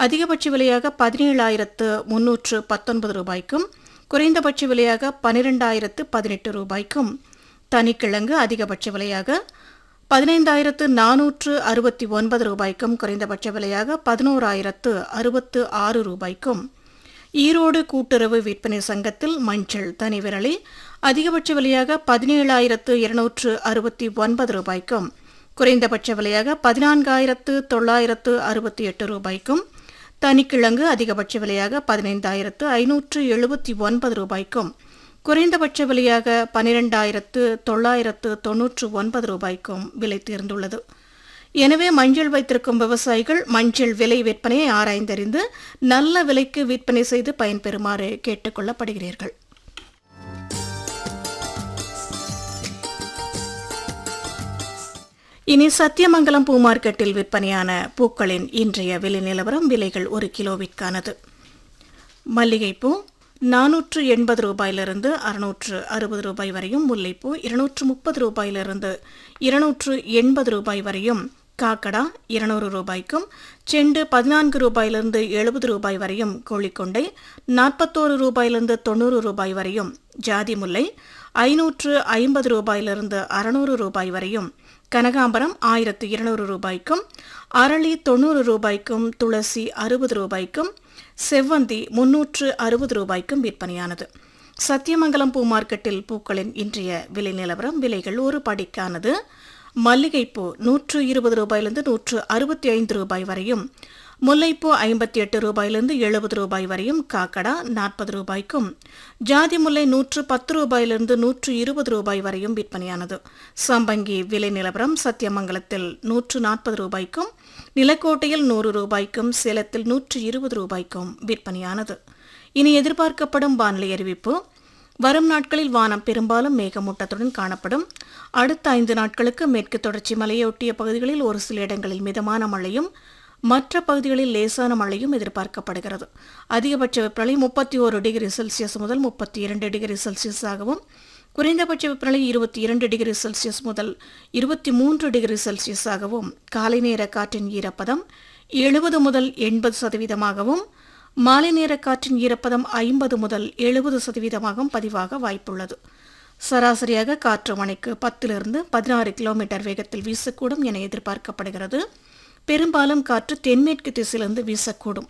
அதிகபட்ச விலையாக பதினேழாயிரத்து முன்னூற்று பத்தொன்பது ரூபாய்க்கும் குறைந்தபட்ச விலையாக பனிரெண்டாயிரத்து பதினெட்டு ரூபாய்க்கும் தனிக்கிழங்கு அதிகபட்ச விலையாக பதினைந்தாயிரத்து நானூற்று அறுபத்தி ஒன்பது ரூபாய்க்கும் குறைந்தபட்ச விலையாக பதினோராயிரத்து அறுபத்து ஆறு ரூபாய்க்கும் ஈரோடு கூட்டுறவு விற்பனை சங்கத்தில் மஞ்சள் தனி விரலி அதிகபட்ச விலையாக பதினேழாயிரத்து இருநூற்று அறுபத்தி ஒன்பது ரூபாய்க்கும் குறைந்தபட்ச விலையாக பதினான்காயிரத்து தொள்ளாயிரத்து அறுபத்தி எட்டு ரூபாய்க்கும் தனிக்கிழங்கு அதிகபட்ச விலையாக பதினைந்தாயிரத்து ஐநூற்று எழுபத்தி ஒன்பது ரூபாய்க்கும் குறைந்தபட்ச விலையாக பனிரெண்டாயிரத்து தொள்ளாயிரத்து தொன்னூற்று ஒன்பது ரூபாய்க்கும் விலை தேர்ந்துள்ளது எனவே மஞ்சள் வைத்திருக்கும் விவசாயிகள் மஞ்சள் விலை விற்பனையை ஆராய்ந்தறிந்து நல்ல விலைக்கு விற்பனை செய்து பயன்பெறுமாறு கேட்டுக்கொள்ளப்படுகிறீர்கள் இனி சத்தியமங்கலம் பூ மார்க்கெட்டில் விற்பனையான பூக்களின் இன்றைய விலை நிலவரம் விலைகள் ஒரு கிலோவிற்கானது மல்லிகைப்பூ நானூற்று எண்பது ரூபாயிலிருந்து அறுநூற்று அறுபது ரூபாய் வரையும் முல்லைப்பூ இருநூற்று முப்பது ரூபாயிலிருந்து இருநூற்று எண்பது ரூபாய் வரையும் காக்கடா இருநூறு ரூபாய்க்கும் செண்டு பதினான்கு ரூபாயிலிருந்து எழுபது ரூபாய் வரையும் கோழிக்கொண்டை நாற்பத்தோரு ரூபாயிலிருந்து தொண்ணூறு ரூபாய் வரையும் ஜாதி முல்லை ஐநூற்று ஐம்பது ரூபாயிலிருந்து அறுநூறு ரூபாய் வரையும் கனகாம்பரம் ஆயிரத்து இருநூறு ரூபாய்க்கும் அரளி தொண்ணூறு ரூபாய்க்கும் துளசி அறுபது ரூபாய்க்கும் செவ்வந்தி முன்னூற்று அறுபது ரூபாய்க்கும் விற்பனையானது சத்தியமங்கலம் பூ மார்க்கெட்டில் பூக்களின் இன்றைய விலை நிலவரம் விலைகள் ஒரு படிக்கானது மல்லிகைப்பூ நூற்று இருபது ரூபாயிலிருந்து நூற்று அறுபத்தி ஐந்து ரூபாய் வரையும் முல்லைப்பூ ஐம்பத்தி எட்டு ரூபாயிலிருந்து எழுபது ரூபாய் வரையும் காக்கடா நாற்பது ரூபாய்க்கும் ஜாதி முல்லை நூற்று பத்து ரூபாயிலிருந்து நூற்று இருபது ரூபாய் வரையும் விற்பனையானது சம்பங்கி விலை நிலவரம் சத்தியமங்கலத்தில் நூற்று நாற்பது ரூபாய்க்கும் நிலக்கோட்டையில் நூறு ரூபாய்க்கும் சேலத்தில் நூற்று இருபது ரூபாய்க்கும் விற்பனையானது இனி எதிர்பார்க்கப்படும் வானிலை அறிவிப்பு வரும் நாட்களில் வானம் பெரும்பாலும் மேகமூட்டத்துடன் காணப்படும் அடுத்த ஐந்து நாட்களுக்கு மேற்கு தொடர்ச்சி மலையொட்டிய பகுதிகளில் ஒரு சில இடங்களில் மிதமான மழையும் மற்ற பகுதிகளில் லேசான மழையும் எதிர்பார்க்கப்படுகிறது அதிகபட்ச வெப்பநிலை முப்பத்தி ஒரு டிகிரி செல்சியஸ் முதல் முப்பத்தி இரண்டு டிகிரி செல்சியஸாகவும் குறைந்தபட்ச வெப்பநிலை இருபத்தி இரண்டு டிகிரி செல்சியஸ் முதல் இருபத்தி மூன்று டிகிரி செல்சியஸாகவும் காலை நேர காற்றின் ஈரப்பதம் எழுபது முதல் எண்பது சதவீதமாகவும் மாலை நேர காற்றின் ஈரப்பதம் ஐம்பது முதல் எழுபது சதவீதமாகவும் பதிவாக வாய்ப்புள்ளது சராசரியாக காற்று மணிக்கு பத்திலிருந்து பதினாறு கிலோமீட்டர் வேகத்தில் வீசக்கூடும் என எதிர்பார்க்கப்படுகிறது பெரும்பாலும் காற்று தென்மேற்கு திசையிலிருந்து வீசக்கூடும்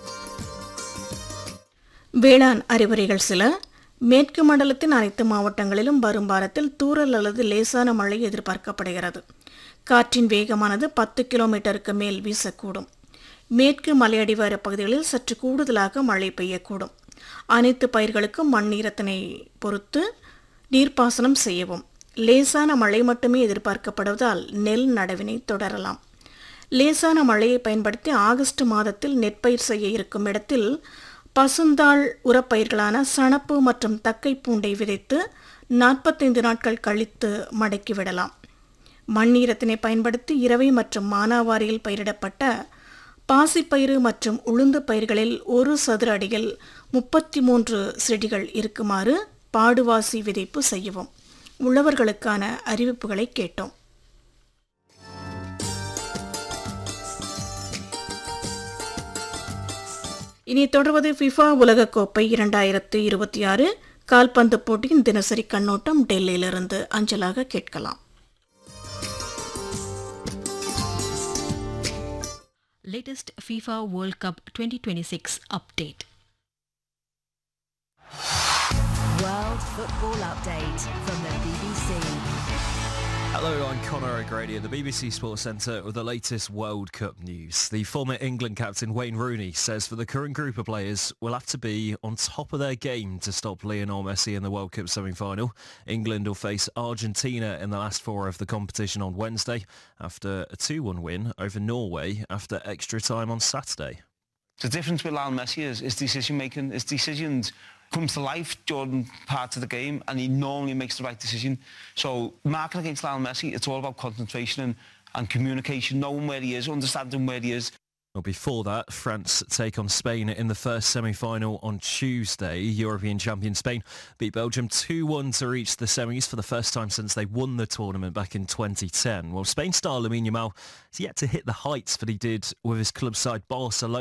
வேளாண் அறிவுரைகள் சில மேற்கு மண்டலத்தின் அனைத்து மாவட்டங்களிலும் வரும் வாரத்தில் தூறல் அல்லது லேசான மழை எதிர்பார்க்கப்படுகிறது காற்றின் வேகமானது பத்து கிலோமீட்டருக்கு மேல் வீசக்கூடும் மேற்கு மலையடிவார பகுதிகளில் சற்று கூடுதலாக மழை பெய்யக்கூடும் அனைத்து பயிர்களுக்கும் மண்ணீரத்தினை பொறுத்து நீர்ப்பாசனம் செய்யவும் லேசான மழை மட்டுமே எதிர்பார்க்கப்படுவதால் நெல் நடவினை தொடரலாம் லேசான மழையை பயன்படுத்தி ஆகஸ்ட் மாதத்தில் நெற்பயிர் செய்ய இருக்கும் இடத்தில் பசுந்தாள் உரப்பயிர்களான சணப்பு மற்றும் தக்கை பூண்டை விதைத்து நாற்பத்தைந்து நாட்கள் கழித்து மடக்கிவிடலாம் மண்ணீரத்தினை பயன்படுத்தி இரவை மற்றும் மானாவாரியில் பயிரிடப்பட்ட பாசிப்பயிறு மற்றும் உளுந்து பயிர்களில் ஒரு சதுர அடியில் முப்பத்தி மூன்று செடிகள் இருக்குமாறு பாடுவாசி விதைப்பு செய்யவும் உழவர்களுக்கான அறிவிப்புகளை கேட்டோம் இனி தொடர்வது ஃபிஃபா உலகக்கோப்பை இரண்டாயிரத்து இருபத்தி ஆறு கால்பந்து போட்டியின் தினசரி கண்ணோட்டம் டெல்லியிலிருந்து அஞ்சலாக கேட்கலாம் latest FIFA World Cup 2026 update. World Football Update from the BBC. Hello, I'm Conor O'Grady at the BBC Sports Centre with the latest World Cup news. The former England captain Wayne Rooney says for the current group of players will have to be on top of their game to stop Lionel Messi in the World Cup semi-final. England will face Argentina in the last four of the competition on Wednesday after a 2-1 win over Norway after extra time on Saturday. The difference with Lionel Messi is his decision making. His decisions come to life during parts of the game and he normally makes the right decision. So marking against Lionel Messi, it's all about concentration and, and communication, knowing where he is, understanding where he is. Well, before that, France take on Spain in the first semi-final on Tuesday. European champion Spain beat Belgium 2-1 to reach the semis for the first time since they won the tournament back in 2010. Well, Spain star Lamine Yamal has yet to hit the heights that he did with his club side Barcelona.